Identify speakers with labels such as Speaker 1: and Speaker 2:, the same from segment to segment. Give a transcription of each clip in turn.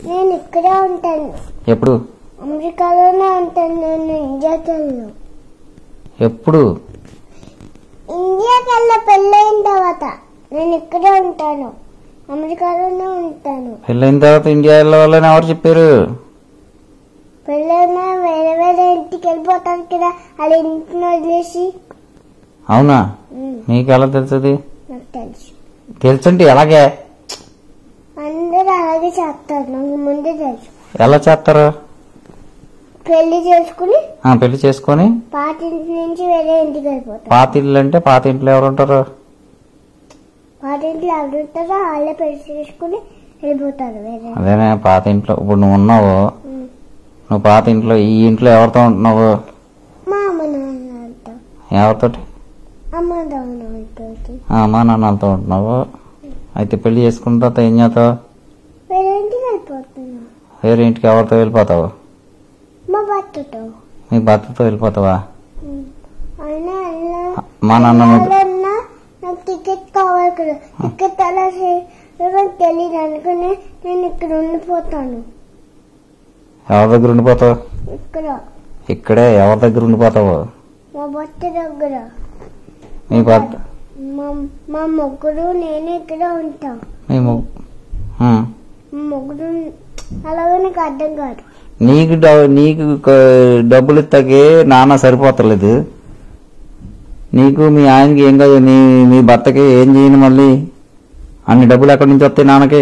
Speaker 1: నేను ఇక్కడే ఉంటాను
Speaker 2: ఎప్పుడు
Speaker 1: అమెరికాలోనే ఉంటాను నేను ఇండియాకి వెళ్ళను
Speaker 2: ఎప్పుడు
Speaker 1: ఇండియాకి వెళ్ళ పెళ్ళైన తర్వాత నేను ఇక్కడే ఉంటాను అమెరికాలోనే ఉంటాను
Speaker 2: పెళ్ళైన తర్వాత ఇండియా వెళ్ళవాలని ఎవరు చెప్పారు
Speaker 1: పెళ్ళైనా వేరే వేరే ఇంటికి వెళ్ళిపోతాను కదా వాళ్ళ ఇంటిని వదిలేసి
Speaker 2: అవునా
Speaker 1: ఉమ్,
Speaker 2: నీకు ఎలా తెలుస్తుంది
Speaker 1: నాకు తెలుసు
Speaker 2: తెలుసంటే ఎలాగే
Speaker 1: అందరూ అలాగే చేస్తారు నాకు ముందే తెలుసు
Speaker 2: ఎలా చేస్తారు
Speaker 1: పెళ్లి చేసుకుని
Speaker 2: ఆ, పెళ్లి చేసుకొని
Speaker 1: పాత ఇంటి నుంచి వేరే ఇంటికి వెళ్ళిపోతారు
Speaker 2: పాత ఇల్లు అంటే పాత ఇంట్లో ఎవరు ఉంటారు
Speaker 1: పాత ఇంట్లో ఎవరు ఉంటారో వాళ్ళే పెళ్లి చేసుకుని వెళ్ళిపోతారు వేరే
Speaker 2: అదేనే పాత ఇంట్లో ఇప్పుడు నువ్వు ఉన్నావు
Speaker 1: ఉమ్.
Speaker 2: నువ్వు పాత ఇంట్లో ఈ ఇంట్లో ఎవరితో ఉంటున్నావు
Speaker 1: మా అమ్మ నాన్నలతో
Speaker 2: ఎవరితోటి
Speaker 1: అమ్మ నాన్నలతో
Speaker 2: ఆ, అమ్మా నాన్నలతో ఉంటున్నావు అయితే పెళ్లి చేసుకున్న తర్వాత ఏం చేస్తావు
Speaker 1: వేరే ఇంటికి వెళ్ళిపోతున్నా
Speaker 2: వేరే ఇంటికి ఎవరితో వెళ్ళిపోతావు
Speaker 1: మా భర్తతో
Speaker 2: మీ భర్తతో వెళ్ళిపోతావా
Speaker 1: ఉమ్. అయినా అలా
Speaker 2: మా నాన్న
Speaker 1: వెళ్ళాలన్నా నాకు టికెట్ కావాలి కదా టికెట్ అలా చేయడం తెలియదు అనుకుని నేను ఇక్కడ ఉండిపోతాను
Speaker 2: ఎవరి దగ్గర ఉండిపోతావు
Speaker 1: ఇక్కడ
Speaker 2: ఇక్కడే ఎవరి దగ్గర ఉండిపోతావు
Speaker 1: మా భర్త దగ్గర
Speaker 2: మీ భర్త
Speaker 1: మా మా ముగ్గురు నేను ఇక్కడ ఉంటాం
Speaker 2: మీ ము- ఆ.
Speaker 1: మా ముగ్గురు అలాగే నాకు అర్థం కాదు
Speaker 2: నీకు డ- నీకు క- డబ్బులు ఇస్తాకే నాన్న సరిపోతలేదు నీకు మీ ఆయనకి ఏం కాదు నీ మీ భర్తకి ఏం చేయను మళ్ళీ అన్ని డబ్బులు ఎక్కడి నుంచి వస్తాయి నాన్నకి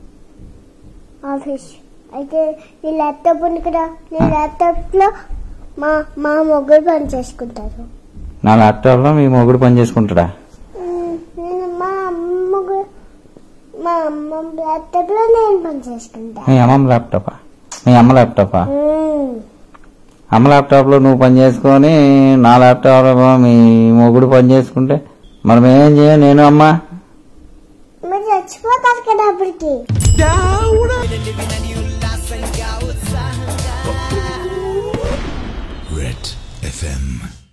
Speaker 1: ఆఫీస్ అయితే నీ ల్యాప్టాప్ ఉంది కదా నీ ల్యాప్టాప్ లో మా మా ముగ్గురు పని చేసుకుంటారు
Speaker 2: నా ల్యాప్టాప్లో మీ మొగుడు పని చేసుకుంటాడా
Speaker 1: ఉమ్, నేను మా అమ్మ గు- మా అమ్మ ల్యాప్టాప్ లో నేను పని చేసుకుంటా
Speaker 2: మీ అమ్మమ్మ ల్యాప్టాపా మీ అమ్మ ల్యాప్టాపా
Speaker 1: ఉమ్,
Speaker 2: అమ్మ ల్యాప్టాప్లో నువ్వు పని చేసుకొని నా ల్యాప్టాప్లో మీ మొగుడు పని చేసుకుంటే మరి మేమేం చేయం నేను అమ్మ
Speaker 1: మీరు చచ్చిపోతారు కదా అప్పటికి
Speaker 3: Red FM.